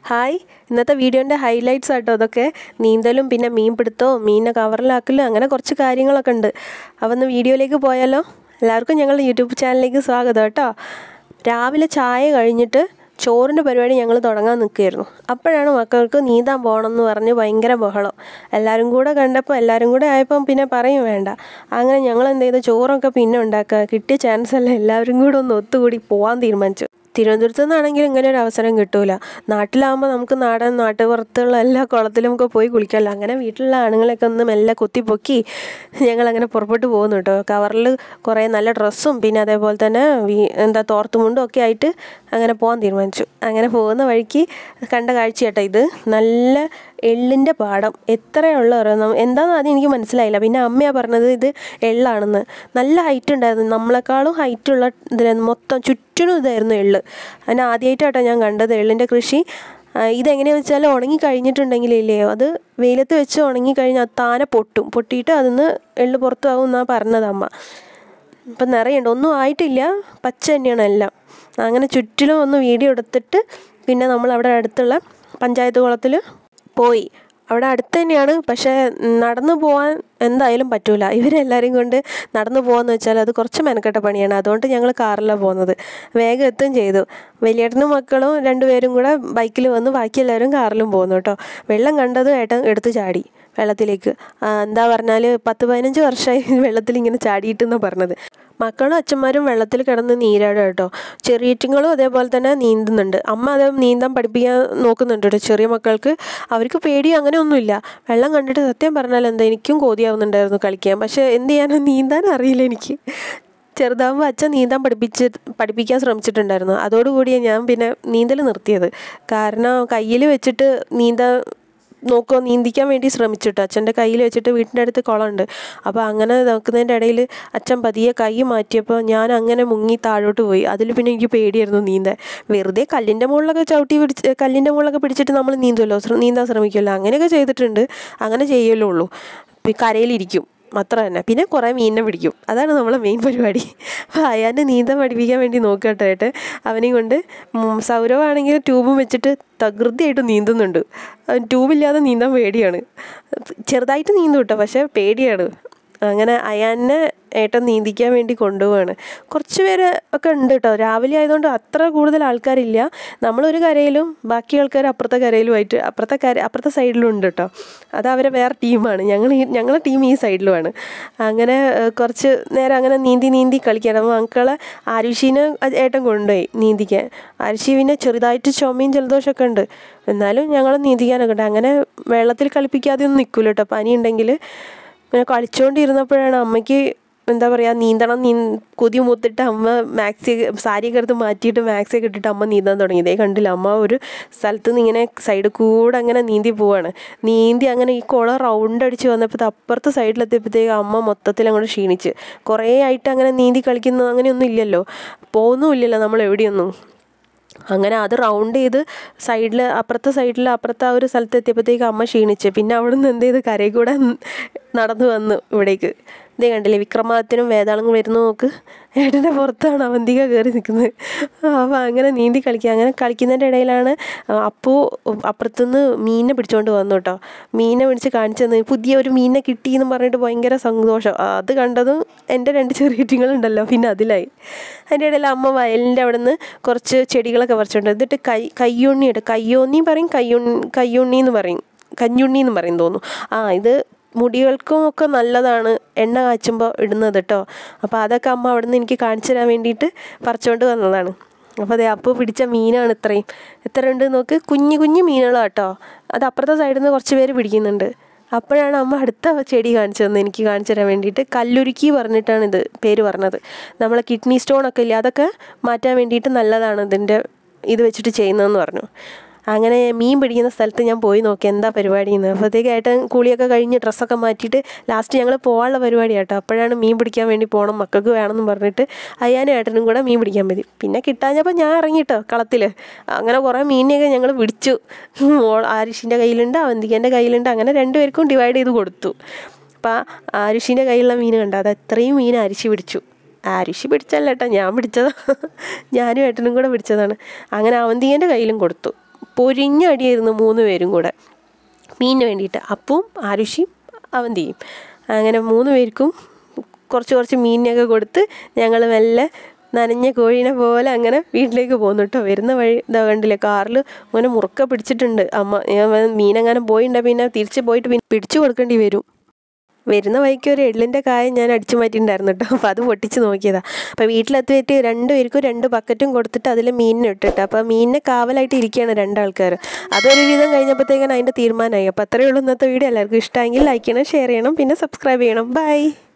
hi ഇന്നത്തെ വീഡിയോൻ്റെ highlights ആട്ടോ അതൊക്കെ നീന്തലും പിന്നെ മീൻ പിടുത്തവും മീനിനെ കവറിലാക്കലും അങ്ങനെ കുറച്ച് കാര്യങ്ങളൊക്കെ ഉണ്ട് അപ്പോൾ ഒന്ന് വീഡിയോയിലേക്ക് പോയാലോ എല്ലാവർക്കും ഞങ്ങളുടെ യൂട്യൂബ് ചാനലിലേക്ക് സ്വാഗതം കേട്ടോ രാവിലെ ചായ കഴിഞ്ഞിട്ട് ചോറിൻ്റെ പരിപാടി ഞങ്ങൾ തുടങ്ങാൻ നിൽക്കുകയായിരുന്നു അപ്പോഴാണ് മക്കൾക്ക് നീന്താൻ പോകണമെന്ന് പറഞ്ഞ് ഭയങ്കര ബഹളം എല്ലാവരും കൂടെ കണ്ടപ്പോൾ എല്ലാവരും കൂടെ ആയപ്പം പിന്നെ പറയും വേണ്ട അങ്ങനെ ഞങ്ങൾ എന്ത് ചെയ്തു ചോറൊക്കെ പിന്നെ ഉണ്ടാക്കുക കിട്ടിയ ചാൻസ് അല്ല എല്ലാവരും കൂടെ ഒന്ന് ഒത്തുകൂടി പോകാൻ തീരുമാനിച്ചു തിരുവനന്തപുരത്ത് നിന്നാണെങ്കിൽ ഇങ്ങനെ ഒരു അവസരം കിട്ടൂല നാട്ടിലാകുമ്പോൾ നമുക്ക് നാടൻ നാട്ടുപുറത്തുള്ള എല്ലാ കുളത്തിലും ഒക്കെ പോയി കുളിക്കാമല്ലോ അങ്ങനെ വീട്ടിലുള്ള ആണുങ്ങളെയൊക്കെ ഒന്ന് മെല്ലെ കുത്തിപ്പൊക്കി ഞങ്ങളങ്ങനെ പുറപ്പെട്ടു പോകുന്നു കേട്ടോ കവറിൽ കുറേ നല്ല ഡ്രസ്സും പിന്നെ അതേപോലെ തന്നെ വീ- എന്താ തോർത്തുമുണ്ടും ഒക്കെ ആയിട്ട് അങ്ങനെ പോകാൻ തീരുമാനിച്ചു അങ്ങനെ പോകുന്ന വഴിക്ക് കണ്ട കാഴ്ച കേട്ടോ ഇത് നല്ല എള്ളിൻ്റെ പാടം എത്രയുള്ള എന്താണെന്ന് ആദ്യം എനിക്ക് മനസ്സിലായില്ല പിന്നെ അമ്മയാണ് പറഞ്ഞത് ഇത് എള്ളാണെന്ന് നല്ല ഹൈറ്റ് ഉണ്ടായിരുന്നു നമ്മളെക്കാളും ഹൈറ്റുള്ള ഇതിലായിരുന്നു മൊത്തം ചുറ്റിനും ഇതായിരുന്നു എള്ള് അതിന് ആദ്യമായിട്ടാട്ടോ ഞാൻ കണ്ടത് എള്ളിൻ്റെ കൃഷി ആ, ഇതെങ്ങനെയാണെന്ന് വെച്ചാൽ ഉണങ്ങി കഴിഞ്ഞിട്ടുണ്ടെങ്കിലില്ലേ അത് വെയിലത്ത് വെച്ച് ഉണങ്ങി കഴിഞ്ഞാൽ താനെ പൊട്ടും പൊട്ടിയിട്ട് അതിന്ന് എള്ള് പുറത്താവും എന്നാണ് പറഞ്ഞത് അമ്മ ഇപ്പം നിറയുണ്ട് ഒന്നും ആയിട്ടില്ല പച്ച തന്നെയാണ് എല്ലാം അങ്ങനെ ചുറ്റിലും ഒന്ന് വീഡിയോ എടുത്തിട്ട് പിന്നെ നമ്മൾ അവിടെ അടുത്തുള്ള പഞ്ചായത്ത് കുളത്തിൽ പോയി അവിടെ അടുത്ത് തന്നെയാണ് പക്ഷേ നടന്നു പോകാൻ എന്തായാലും പറ്റൂല ഇവരെല്ലാവരും കൊണ്ട് നടന്നു പോകാന്ന് വെച്ചാൽ അത് കുറച്ച് മെനക്കെട്ട പണിയാണ് അതുകൊണ്ട് ഞങ്ങൾ കാറിലാണ് പോകുന്നത് വേഗം എത്തുകയും ചെയ്തു വലിയേട്ടനും മക്കളും രണ്ടുപേരും കൂടെ ബൈക്കിൽ വന്ന് ബാക്കി എല്ലാവരും കാറിലും പോകുന്നു കേട്ടോ വെള്ളം കണ്ടത് ഏട്ടൻ എടുത്ത് ചാടി വെള്ളത്തിലേക്ക് ആ, എന്താ പറഞ്ഞാൽ പത്ത് പതിനഞ്ച് വർഷമായി വെള്ളത്തിൽ ഇങ്ങനെ ചാടിയിട്ടെന്നാണ് പറഞ്ഞത് മക്കളും അച്ഛന്മാരും വെള്ളത്തിൽ കിടന്ന് നീരാടുക കേട്ടോ ചെറിയറ്റുങ്ങളും അതേപോലെ തന്നെ നീന്തുന്നുണ്ട് അമ്മ അത് നീന്താൻ പഠിപ്പിക്കാൻ നോക്കുന്നുണ്ട് കേട്ടോ ചെറിയ മക്കൾക്ക് അവർക്ക് പേടി അങ്ങനെ ഒന്നുമില്ല വെള്ളം കണ്ടിട്ട് സത്യം പറഞ്ഞാൽ എന്താ എനിക്കും കോതിയാവുന്നുണ്ടായിരുന്നു കളിക്കാൻ പക്ഷേ എന്ത് ചെയ്യാനോ നീന്താൻ അറിയില്ല എനിക്ക് ചെറുതാകുമ്പോൾ അച്ഛൻ നീന്താൻ പഠിപ്പിച്ച് പഠിപ്പിക്കാൻ ശ്രമിച്ചിട്ടുണ്ടായിരുന്നു അതോടുകൂടിയാണ് ഞാൻ പിന്നെ നീന്തൽ നിർത്തിയത് കാരണം കയ്യിൽ വെച്ചിട്ട് നീന്താൻ നോക്കുക നീന്തിക്കാൻ വേണ്ടി ശ്രമിച്ചിട്ട് അച്ഛൻ്റെ കയ്യിൽ വെച്ചിട്ട് വീട്ടിൻ്റെ അടുത്ത് കുളമുണ്ട് അപ്പോൾ അങ്ങനെ നോക്കുന്നതിൻ്റെ ഇടയിൽ അച്ഛൻ പതിയെ കൈ മാറ്റിയപ്പോൾ ഞാൻ അങ്ങനെ മുങ്ങി താഴോട്ട് പോയി അതിൽ പിന്നെ എനിക്ക് പേടിയായിരുന്നു നീന്താൻ വെറുതെ കല്ലിൻ്റെ മുകളിലൊക്കെ ചവിട്ടി പിടിച്ച് കല്ലിൻ്റെ മുകളിലൊക്കെ പിടിച്ചിട്ട് നമ്മൾ നീന്തുമല്ലോ ശ്ര- നീന്താൻ ശ്രമിക്കുമല്ലോ അങ്ങനെയൊക്കെ ചെയ്തിട്ടുണ്ട് അങ്ങനെ ചെയ്യല്ലോ ഉള്ളൂ പിന്നെ കരയിലിരിക്കും അത്ര തന്നെ പിന്നെ കുറേ മീനിനെ പിടിക്കും അതാണ് നമ്മളെ മെയിൻ പരിപാടി അപ്പോൾ അയാനെ നീന്തം പഠിപ്പിക്കാൻ വേണ്ടി നോക്കട്ടെ ഏട്ട് അവനെയും കൊണ്ട് ഉം, സൗരവാണെങ്കിൽ ട്യൂബും വെച്ചിട്ട് തകൃതിയായിട്ട് നീന്തുന്നുണ്ട് അവൻ ട്യൂബില്ലാതെ നീന്താൻ പേടിയാണ് ചെറുതായിട്ട് നീന്തും കേട്ടോ പക്ഷേ പേടിയാണ് അങ്ങനെ അയാനെ ഏട്ടൻ നീന്തിക്കാൻ വേണ്ടി കൊണ്ടുപോവാണ് കുറച്ച് പേര് ഒക്കെ ഉണ്ട് കേട്ടോ രാവിലെ ആയതുകൊണ്ട് അത്ര കൂടുതൽ ആൾക്കാരില്ല നമ്മളൊരു കരയിലും ബാക്കി ആൾക്കാർ അപ്പുറത്തെ കരയിലുമായിട്ട് അപ്പുറത്തെ കര അപ്പുറത്തെ സൈഡിലും ഉണ്ട് കേട്ടോ അത് അവരെ വേറെ ടീമാണ് ഞങ്ങൾ ഈ ഞങ്ങളെ ടീം ഈ സൈഡിലുമാണ് അങ്ങനെ ഏഹ്, കുറച്ച് നേരം അങ്ങനെ നീന്തി നീന്തി കളിക്കാൻ അപ്പോൾ മക്കളെ ആരുഷീനെ അത് ഏട്ടൻ കൊണ്ടുപോയി നീന്തിക്കാൻ ആരുഷി പിന്നെ ചെറുതായിട്ട് ചുമയും ജലദോഷമൊക്കെ ഉണ്ട് എന്നാലും ഞങ്ങൾ നീന്തിക്കാനൊക്കെ ഉണ്ട് അങ്ങനെ വെള്ളത്തിൽ കളിപ്പിക്കാതെ ഒന്നും നിൽക്കില്ല കേട്ടോ പനി ഉണ്ടെങ്കിൽ ഇങ്ങനെ കളിച്ചുകൊണ്ടിരുന്നപ്പോഴാണ് അമ്മയ്ക്ക് എന്താ പറയുക നീന്തണം നീ കൊതി മൂത്തിട്ട് അമ്മ മാക്സി സാരിയൊക്കെ എടുത്ത് മാറ്റിയിട്ട് മാക്സിയൊക്കെ ഇട്ടിട്ട് അമ്മ നീന്താൻ തുടങ്ങി ഇതേ കണ്ടില്ല അമ്മ ഒരു സ്ഥലത്ത് നിന്ന് ഇങ്ങനെ സൈഡിൽ കൂടെ അങ്ങനെ നീന്തി പോവാണ് നീന്തി അങ്ങനെ ഈ കുളം റൗണ്ട് അടിച്ച് വന്നപ്പോൾ അപ്പുറത്തെ സൈഡിലെത്തിയപ്പോഴത്തേക്ക് അമ്മ മൊത്തത്തിൽ അങ്ങോട്ട് ക്ഷീണിച്ച് കുറേ ആയിട്ട് അങ്ങനെ നീന്തി കളിക്കുന്ന അങ്ങനെയൊന്നും ഇല്ലല്ലോ പോകുന്നുമില്ലല്ലോ നമ്മൾ എവിടെയൊന്നും അങ്ങനെ അത് റൗണ്ട് ചെയ്ത് സൈഡിൽ അപ്പുറത്തെ സൈഡിൽ അപ്പുറത്തെ ആ ഒരു സ്ഥലത്ത് എത്തിയപ്പോഴത്തേക്ക് അമ്മ ക്ഷീണിച്ച് പിന്നെ അവിടെ നിന്ന് എന്ത് ചെയ്ത് കരയിൽ കൂടെ നടന്നു വന്നു ഇവിടേക്ക് ഇതേ കണ്ടില്ലേ വിക്രമാദിത്യനും വേതാളങ്ങൾ വരുന്നു നോക്ക് ഏട്ടൻ്റെ പുറത്താണ് അവന്തിക കയറി നിൽക്കുന്നത് അപ്പോൾ അങ്ങനെ നീന്തി കളിക്കുക അങ്ങനെ കളിക്കുന്നതിൻ്റെ ഇടയിലാണ് അപ്പു അപ്പുറത്തുനിന്ന് മീനിനെ പിടിച്ചുകൊണ്ട് വന്നു കേട്ടോ മീനിനെ പിടിച്ച് കാണിച്ചു തന്നു പുതിയ ഒരു മീനിനെ കിട്ടി എന്ന് പറഞ്ഞിട്ട് ഭയങ്കര സന്തോഷം അത് കണ്ടതും എൻ്റെ രണ്ട് ചെറിയറ്റിങ്ങളുണ്ടല്ലോ പിന്നെ അതിലായി അതിൻ്റെ ഇടയിൽ അമ്മ വയലിൻ്റെ അവിടെ നിന്ന് കുറച്ച് ചെടികളൊക്കെ പറിച്ചുകൊണ്ട് എന്നിട്ട് കൈ കയ്യുണ്ണിയുണ്ട് കയ്യോന്നി പറയും കയ്യുണ്ണി കയ്യുണ്ണി എന്ന് പറയും കഞ്ഞുണ്ണി എന്ന് പറയും തോന്നുന്നു ആ ഇത് മുടികൾക്കും ഒക്കെ നല്ലതാണ് എണ്ണ കാച്ചുമ്പോൾ ഇടുന്നത് കേട്ടോ അപ്പോൾ അതൊക്കെ അമ്മ അവിടെ നിന്ന് എനിക്ക് കാണിച്ചു തരാൻ വേണ്ടിയിട്ട് പറിച്ചുകൊണ്ട് വന്നതാണ് അപ്പോൾ അതെ അപ്പോൾ പിടിച്ച മീനാണ് ഇത്രയും എത്ര ഉണ്ട് നോക്ക് കുഞ്ഞു കുഞ്ഞു മീനുകളാണ് കേട്ടോ അത് അപ്പുറത്തെ സൈഡിൽ നിന്ന് കുറച്ച് പേര് പിടിക്കുന്നുണ്ട് അപ്പോഴാണ് അമ്മ അടുത്ത ചെടി കാണിച്ചു തന്നെ എനിക്ക് കാണിച്ചു തരാൻ വേണ്ടിയിട്ട് കല്ലുരുക്കി പറഞ്ഞിട്ടാണ് ഇത് പേര് പറഞ്ഞത് നമ്മളെ കിഡ്നി സ്റ്റോൺ ഒക്കെ ഇല്ലേ അതൊക്കെ മാറ്റാൻ വേണ്ടിയിട്ട് നല്ലതാണ് ഇതിൻ്റെ ഇത് വെച്ചിട്ട് ചെയ്യുന്നതെന്ന് പറഞ്ഞു അങ്ങനെ മീൻ പിടിക്കുന്ന സ്ഥലത്ത് ഞാൻ പോയി നോക്കി എന്താ പരിപാടി എന്ന് അപ്പോഴത്തേക്ക് ഏട്ടൻ കുളിയൊക്കെ കഴിഞ്ഞ് ഡ്രസ്സൊക്കെ മാറ്റിയിട്ട് ലാസ്റ്റ് ഞങ്ങൾ പോകാനുള്ള പരിപാടി കേട്ടോ അപ്പോഴാണ് മീൻ പിടിക്കാൻ വേണ്ടി പോകണം മക്കൾക്ക് വേണമെന്ന് പറഞ്ഞിട്ട് അയ്യാനും ഏട്ടനും കൂടെ മീൻ പിടിക്കാൻ പറ്റി പിന്നെ കിട്ടാഞ്ഞപ്പോൾ ഞാൻ ഇറങ്ങിട്ടോ കളത്തിൽ അങ്ങനെ കുറേ മീനിനെയൊക്കെ ഞങ്ങൾ പിടിച്ചു മോൾ ആരിഷിൻ്റെ കയ്യിലുണ്ട് അവന്തികൻ്റെ കയ്യിലുണ്ട് അങ്ങനെ രണ്ടുപേർക്കും ഡിവൈഡ് ചെയ്ത് കൊടുത്തു അപ്പം ആരുഷിൻ്റെ കയ്യിലുള്ള മീൻ കണ്ട അത് അത്രയും മീൻ അരിശി പിടിച്ചു ആരുഷി പിടിച്ചല്ല ഏട്ടാ ഞാൻ പിടിച്ചതാ ഞാനും ഏട്ടനും കൂടെ പിടിച്ചതാണ് അങ്ങനെ അവന്തികൻ്റെ കയ്യിലും കൊടുത്തു പൊരിഞ്ഞ അടിയായിരുന്നു മൂന്ന് പേരും കൂടെ മീനിന് വേണ്ടിയിട്ട് അപ്പവും ആരുഷിയും അവന്തിയും അങ്ങനെ മൂന്ന് പേർക്കും കുറച്ച് കുറച്ച് മീനിനൊക്കെ കൊടുത്ത് ഞങ്ങൾ മെല്ലെ നനഞ്ഞ കോഴീനെ പോലെ അങ്ങനെ വീട്ടിലേക്ക് പോകുന്നു കേട്ടോ വരുന്ന വഴി ഇതാ കണ്ടില്ലേ കാറിൽ അങ്ങനെ മുറുക്ക പിടിച്ചിട്ടുണ്ട് അമ്മ ഞാൻ മീനെങ്ങാനും പോയിട്ടുണ്ട് പിന്നെ തിരിച്ച് പോയിട്ട് പിന്നെ പിടിച്ചു കൊടുക്കേണ്ടി വരും വരുന്ന വഴിക്ക് ഒരു എള്ളിൻ്റെ കായ ഞാൻ അടിച്ചു മാറ്റിയിട്ടുണ്ടായിരുന്നു കേട്ടോ അപ്പോൾ അത് പൊട്ടിച്ച് നോക്കിയതാണ് അപ്പോൾ വീട്ടിലെത്തിയിട്ട് രണ്ട് പേർക്കും രണ്ട് ബക്കറ്റും കൊടുത്തിട്ട് അതിൽ മീനിനെ ഇട്ടിട്ട് അപ്പോൾ മീനിനെ കാവലായിട്ട് ഇരിക്കുകയാണ് രണ്ടാൾക്കാർ അതൊരു വിധം കഴിഞ്ഞപ്പോഴത്തേക്കാണ് അതിൻ്റെ തീരുമാനമായി അപ്പോൾ അത്രയേ ഉള്ളൂ ഇന്നത്തെ വീഡിയോ എല്ലാവർക്കും ഇഷ്ടമെങ്കിൽ ലൈക്ക് ചെയ്യണം ഷെയർ ചെയ്യണം പിന്നെ സബ്സ്ക്രൈബ് ചെയ്യണം ബൈ